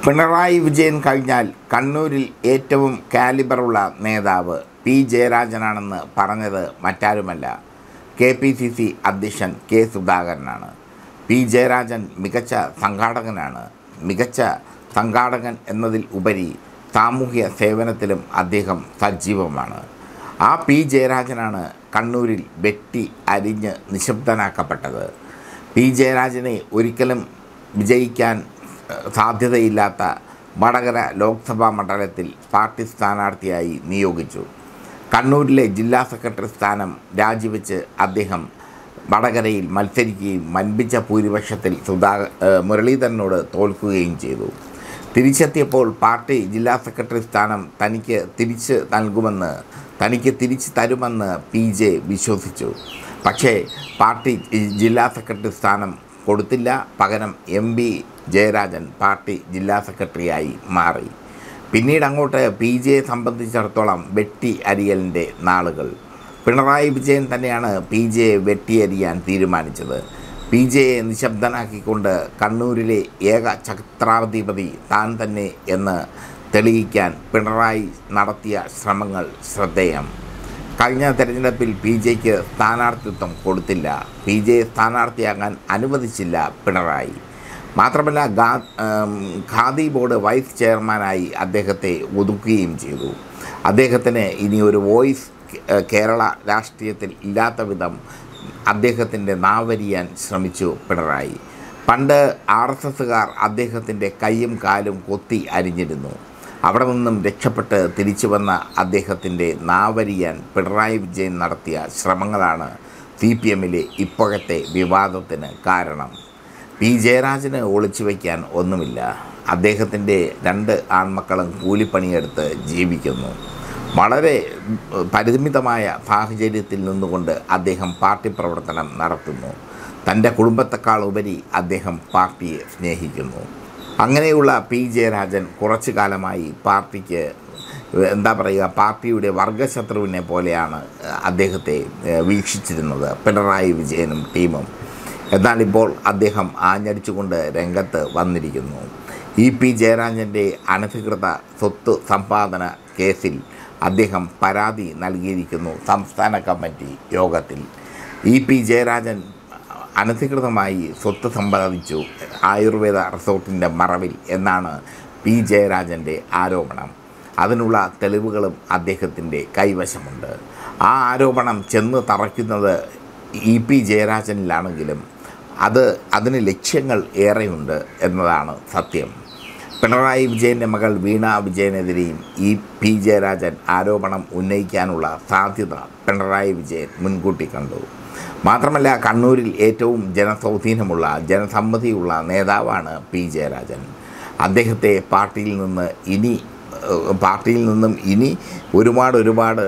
പിണറായി വിജയൻ കഴിഞ്ഞാൽ കണ്ണൂരിൽ ഏറ്റവും കാലിബറുള്ള നേതാവ് പി ജയരാജനാണെന്ന് പറഞ്ഞത് മറ്റാരുമല്ല കെ പി സി സി അധ്യക്ഷൻ കെ സുധാകരനാണ് പി ജയരാജൻ മികച്ച സംഘാടകനാണ് മികച്ച സംഘാടകൻ എന്നതിൽ ഉപരി സാമൂഹ്യ സേവനത്തിലും അദ്ദേഹം സജീവമാണ് ആ പി ജയരാജനാണ് കണ്ണൂരിൽ വെട്ടി അരിഞ്ഞ് നിശബ്ദനാക്കപ്പെട്ടത് പി ജയരാജനെ ഒരിക്കലും വിജയിക്കാൻ ഏഹ്, സാധ്യതയില്ലാത്ത വടകര ലോക്സഭാ മണ്ഡലത്തിൽ പാർട്ടി സ്ഥാനാർത്ഥിയായി നിയോഗിച്ചു കണ്ണൂരിലെ ജില്ലാ സെക്രട്ടറി സ്ഥാനം രാജിവെച്ച് അദ്ദേഹം വടകരയിൽ മത്സരിക്കുകയും വൻപിച്ച ഭൂരിപക്ഷത്തിൽ സുധാ ഏഹ്, മുരളീധരനോട് തോൽക്കുകയും ചെയ്തു തിരിച്ചെത്തിയപ്പോൾ പാർട്ടി ജില്ലാ സെക്രട്ടറി സ്ഥാനം തനിക്ക് തിരിച്ച് നൽകുമെന്ന് തനിക്ക് തിരിച്ചു തരുമെന്ന് പി ജെ വിശ്വസിച്ചു പക്ഷേ പാർട്ടി ജില്ലാ സെക്രട്ടറി സ്ഥാനം കൊടുത്തില്ല പകരം എം പി ജയരാജൻ പാർട്ടി ജില്ലാ സെക്രട്ടറിയായി മാറി പിന്നീട് അങ്ങോട്ട് പി ജെയെ സംബന്ധിച്ചിടത്തോളം വെട്ടി അരിയലിൻ്റെ നാളുകൾ പിണറായി വിജയൻ തന്നെയാണ് പി ജെയെ വെട്ടിയരിയാൻ തീരുമാനിച്ചത് പി ജെയെ നിശബ്ദനാക്കിക്കൊണ്ട് കണ്ണൂരിലെ ഏക ഛത്രാധിപതി താൻ തന്നെ എന്ന് തെളിയിക്കാൻ പിണറായി നടത്തിയ ശ്രമങ്ങൾ ശ്രദ്ധേയം കഴിഞ്ഞ തെരഞ്ഞെടുപ്പിൽ പി ജെക്ക് സ്ഥാനാർത്ഥിത്വം കൊടുത്തില്ല പി ജെ സ്ഥാനാർത്ഥിയാകാൻ അനുവദിച്ചില്ല പിണറായി മാത്രമല്ല ഗാ ഉം, ഖാദി ബോർഡ് വൈസ് ചെയർമാനായി അദ്ദേഹത്തെ ഒതുക്കുകയും ചെയ്തു അദ്ദേഹത്തിന് ഇനി ഒരു വോയിസ് കേ- കേരള രാഷ്ട്രീയത്തിൽ ഇല്ലാത്ത വിധം അദ്ദേഹത്തിൻ്റെ നാവരിയാൻ ശ്രമിച്ചു പിണറായി പണ്ട് ആർ എസ് എസുകാർ അദ്ദേഹത്തിൻ്റെ കൈയും കാലും കൊത്തി അരിഞ്ഞിരുന്നു അവിടെ നിന്നും രക്ഷപ്പെട്ട് തിരിച്ചു വന്ന അദ്ദേഹത്തിൻ്റെ നാവരിയാൻ പിണറായി വിജയൻ നടത്തിയ ശ്രമങ്ങളാണ് സി പി എമ്മിലെ ഇപ്പോഴത്തെ വിവാദത്തിന് കാരണം പി ജയരാജന് ഒളിച്ചു വയ്ക്കാൻ ഒന്നുമില്ല അദ്ദേഹത്തിൻ്റെ രണ്ട് ആൺമക്കളും കൂലിപ്പണിയെടുത്ത് ജീവിക്കുന്നു വളരെ പരിമിതമായ സാഹചര്യത്തിൽ നിന്നുകൊണ്ട് അദ്ദേഹം പാർട്ടി പ്രവർത്തനം നടത്തുന്നു തൻ്റെ കുടുംബത്തെക്കാൾ ഉപരി അദ്ദേഹം പാർട്ടിയെ സ്നേഹിക്കുന്നു അങ്ങനെയുള്ള പി ജയരാജൻ കുറച്ചു കാലമായി പാർട്ടിക്ക് എന്താ പറയുക പാർട്ടിയുടെ വർഗശത്രുവിനെ പോലെയാണ് അദ്ദേഹത്തെ ഏഹ്, വീക്ഷിച്ചിരുന്നത് പിണറായി വിജയനും ടീമും എന്നാൽ ഇപ്പോൾ അദ്ദേഹം ആഞ്ഞടിച്ചുകൊണ്ട് രംഗത്ത് വന്നിരിക്കുന്നു ഇ പി ജയരാജൻ്റെ അനധികൃത സ്വത്ത് സമ്പാദന കേസിൽ അദ്ദേഹം പരാതി നൽകിയിരിക്കുന്നു സംസ്ഥാന കമ്മിറ്റി യോഗത്തിൽ ഇ പി ജയരാജൻ അനധികൃതമായി സ്വത്ത് സമ്പാദിച്ചു ആയുർവേദ റിസോർട്ടിൻ്റെ മറവിൽ എന്നാണ് പി ജയരാജൻ്റെ ആരോപണം അതിനുള്ള തെളിവുകളും അദ്ദേഹത്തിൻ്റെ കൈവശമുണ്ട് ആ ആരോപണം ചെന്ന് തറയ്ക്കുന്നത് ഇ പി ജയരാജനിലാണെങ്കിലും അത് അതിന് ലക്ഷ്യങ്ങൾ ഏറെയുണ്ട് എന്നതാണ് സത്യം പിണറായി വിജയൻ്റെ മകൾ വീണ വിജയനെതിരെയും ഇ പി ജയരാജൻ ആരോപണം ഉന്നയിക്കാനുള്ള സാധ്യത പിണറായി വിജയൻ മുൻകൂട്ടി കണ്ടു മാത്രമല്ല കണ്ണൂരിൽ ഏറ്റവും ജനസ്വാധീനമുള്ള ജനസമ്മതിയുള്ള നേതാവാണ് പി ജയരാജൻ അദ്ദേഹത്തെ പാർട്ടിയിൽ നിന്ന് ഇനി ഏഹ്, പാർട്ടിയിൽ നിന്നും ഇനി ഒരുപാട് ഒരുപാട്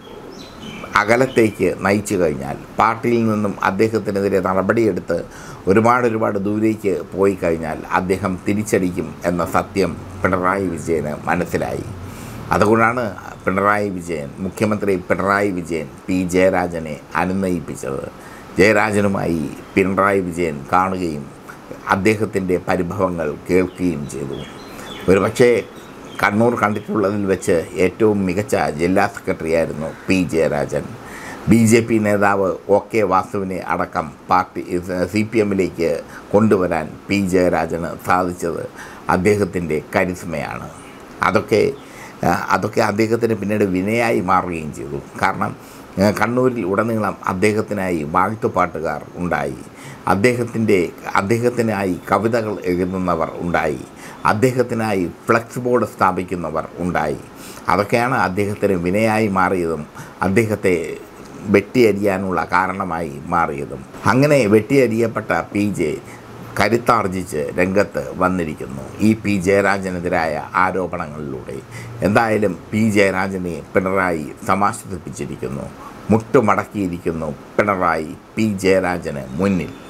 അകലത്തേക്ക് നയിച്ചു കഴിഞ്ഞാൽ പാർട്ടിയിൽ നിന്നും അദ്ദേഹത്തിനെതിരെ നടപടിയെടുത്ത് ഒരുപാട് ഒരുപാട് ദൂരേക്ക് പോയി കഴിഞ്ഞാൽ അദ്ദേഹം തിരിച്ചടിക്കും എന്ന സത്യം പിണറായി വിജയന് മനസ്സിലായി അതുകൊണ്ടാണ് പിണറായി വിജയൻ മുഖ്യമന്ത്രി പിണറായി വിജയൻ പി ജയരാജനെ അനുനയിപ്പിച്ചത് ജയരാജനുമായി പിണറായി വിജയൻ കാണുകയും അദ്ദേഹത്തിൻ്റെ പരിഭവങ്ങൾ കേൾക്കുകയും ചെയ്തു ഒരുപക്ഷേ കണ്ണൂർ കണ്ടിട്ടുള്ളതിൽ വെച്ച് ഏറ്റവും മികച്ച ജില്ലാ സെക്രട്ടറിയായിരുന്നു P Jayarajan B J P നേതാവ് ഒ കെ വാസുവിനെ അടക്കം പാർട്ടി സി പി എമ്മിലേക്ക് കൊണ്ടുവരാൻ പി ജയരാജന് സാധിച്ചത് അദ്ദേഹത്തിൻ്റെ കരിസ്മയാണ് അതൊക്കെ ആ, അതൊക്കെ അദ്ദേഹത്തിന് പിന്നീട് വിനയായി മാറുകയും ചെയ്തു കാരണം ആ, കണ്ണൂരിൽ ഉടനീളം അദ്ദേഹത്തിനായി വാഴ്ത്തുപാട്ടുകാർ ഉണ്ടായി അദ്ദേഹത്തിൻ്റെ അദ്ദേഹത്തിനായി കവിതകൾ എഴുതുന്നവർ ഉണ്ടായി അദ്ദേഹത്തിനായി ഫ്ലെക്സ് ബോർഡ് സ്ഥാപിക്കുന്നവർ ഉണ്ടായി അതൊക്കെയാണ് അദ്ദേഹത്തിന് വിനയായി മാറിയതും അദ്ദേഹത്തെ വെട്ടിയരിയാനുള്ള കാരണമായി മാറിയതും അങ്ങനെ വെട്ടിയരിയപ്പെട്ട പി ജെ കരുത്താർജിച്ച് രംഗത്ത് വന്നിരിക്കുന്നു ഈ പി ജയരാജനെതിരായ ആരോപണങ്ങളിലൂടെ എന്തായാലും പി ജയരാജനെ പിണറായി സമാശ്വസിപ്പിച്ചിരിക്കുന്നു മുട്ടുമടക്കിയിരിക്കുന്നു പിണറായി പി ജയരാജന് മുന്നിൽ